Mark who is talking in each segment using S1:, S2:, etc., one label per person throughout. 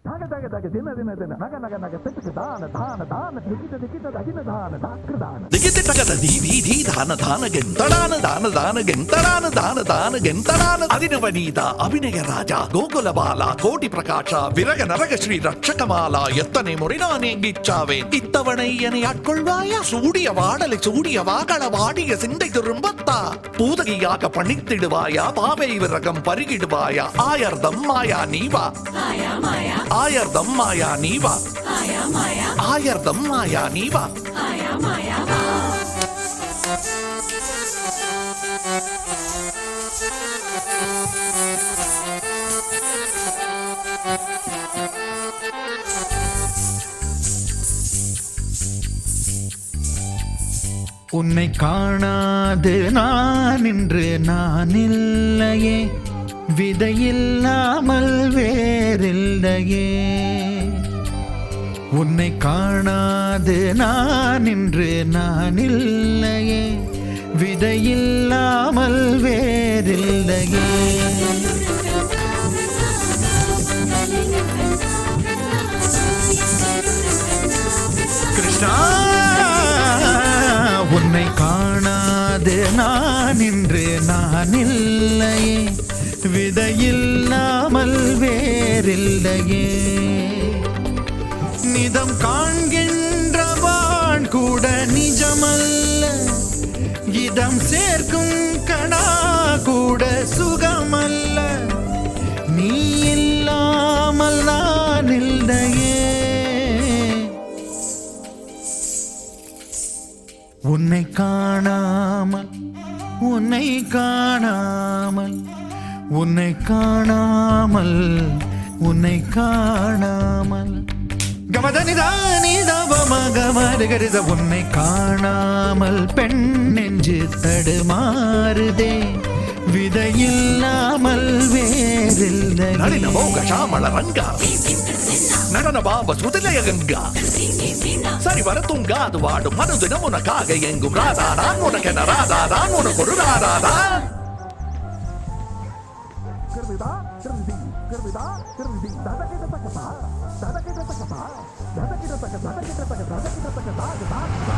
S1: தக தக தக தின தின தின நக நக நக செத்துக்கு தான தான தான திகிட்ட திகிட்ட தகின தான தாக்கு தான
S2: ದಿಗಿತಿ ಟಗದ ಧೀ ಧೀ ಧೀ ಧಾನ ಧಾನ ಗೆಂತಡಾನ ದಾನ ದಾನ ಗೆಂತಡಾನ ದಾನ ದಾನ ಗೆಂತಡಾನ ಅದಿನವನೀತ ಅಭಿನಯ ರಾಜ ಗೋಕುಲ ಬಾಲ ಕೋಟಿ ಪ್ರಕಾಶ ವಿರಗ ನರಗ ಶ್ರೀ ರಕ್ಷಕಮಾಲ ಎತ್ತನೆ ಮುರಿನಾನೆ ಗಿಚ್ಚಾವೆ இத்தவணையனை ஆட்கொள்வாயா சூடிய வாடலை சூடிய வாகள வாடிய சிந்தை திரும்பத்தா பூதகியாக பணித்திடுவாயா பாவை விரகம் பருகிடுவாயா ஆயர்தம் மாயா நீவா ஆயர்தம் மாயா நீவா ஆயர்தம் மாயா நீவா
S3: உன்னை காணாது நான் இன்று நான் இல்லையே விதையில்லாமல் வேறில்லையே உன்னை காணாது நான் இன்று நான் இல்லையே விதையில்லாமல் வேறில்லையே கிருஷ்ணா உன்னை காணாது நான் இன்று நான் இல்லையே விதையில்லாமல் வேறில்லையே நிதம் காண்கின்றவான் கூட நிஜமல்ல இதம் சேர்க்கும் கணா கூட சுகமல்ல நீ இல்லாமல் நான் இல்லையே உன்னை காணாமல் உன்னை காணாமல் உன்னை காணாமல் உன்னை காணாமல் கமதனிதானி தவமகமருகருத உன்னை காணாமல் பெண் நெஞ்சு தடுமாறுதே விதையில்லாமல் வேறில்லை
S2: ನಳಿನ ಮೋಗ ಶ್ಯಾಮಳ ರಂಗ நடன பாப சுதிலய கங்கா சரி வர தூங்காது வாடும் மனதினம் உனக்காக எங்கும் ராதா நான் உனக்கென ராதா நான் உனக்கு ஒரு ராதா
S1: கிருமிதா கிருமிதி கிருமிதா கிருமிதி ததகிட தகதா ததகிட தகதா ததகிட தக ததகிட தக ததகிட தக தாகு தாகு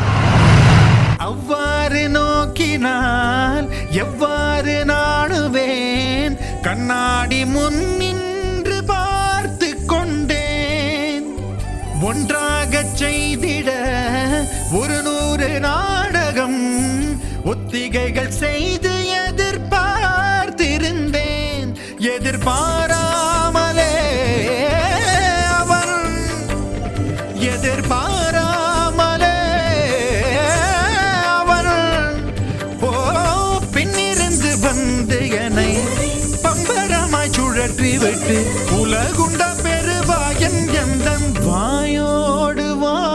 S3: அவ்வாறு நோக்கினால் எவ்வாறு நாணுவேன் கண்ணாடி முன் நின்று பார்த்து கொண்டேன் ஒன்றாகச் செய்திட ஒரு நூறு நாடகம் ஒத்திகைகள் செய்து எதிர்பார்த்திருந்தேன் எதிர்பாராமலே அவன் எதிர்பாராமலே அவன் ஓ பின்னிருந்து வந்து என்னை பம்பரமாய் சுழற்றி விட்டு உலகுண்ட பெருவாயன் எந்த வாயோடு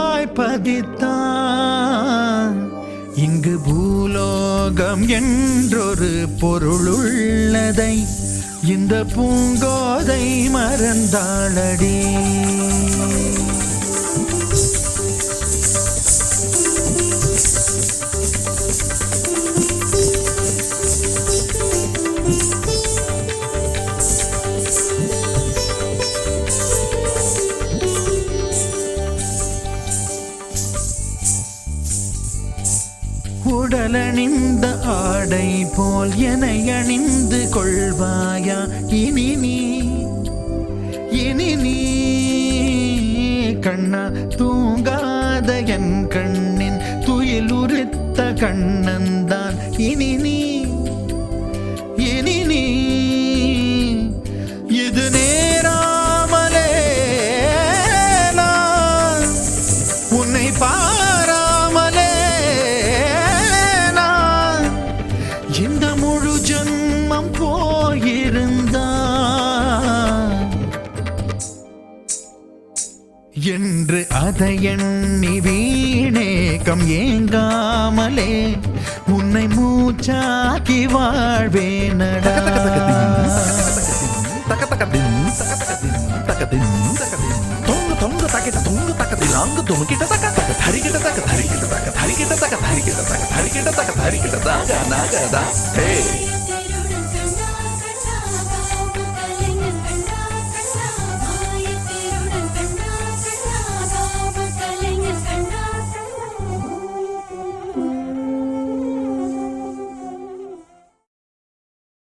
S3: வாய்ப்பதித்தான் இங்கு பூலோகம் என்றொரு பொருளுள்ளதை இந்த பூங்கோதை மறந்தாளடி உடலணிந்த ஆடை போல் என அணிந்து கொள்வாயா இனி நீ இனி நீ கண்ணா தூங்காத என் கண்ணின் துயில் உரித்த கண்ணன்தான் இனி நீ இனி நீ இது நேராமலே நான் உன்னை பாராமலே நான் இந்த முழு ஜன்மம் போயிருந்தான் என்று அதை எண்ணி வீணேக்கம் ஏங்காமலே உன்னை மூச்சாக்கி வாழ்வேனடா
S2: தக தக தின் தக தக தின் தக தின் தக தின் தொங்கு தொங்கு தகிட தொங்கு தக தின் அங்கு துணுக்கிட்ட தக தக தரிகிட்ட தக தரிகிட்ட தக தரிகிட்ட தக தரிகிட்ட தக தரிகிட்ட தக தரிகிட்ட தக நகதா ஹே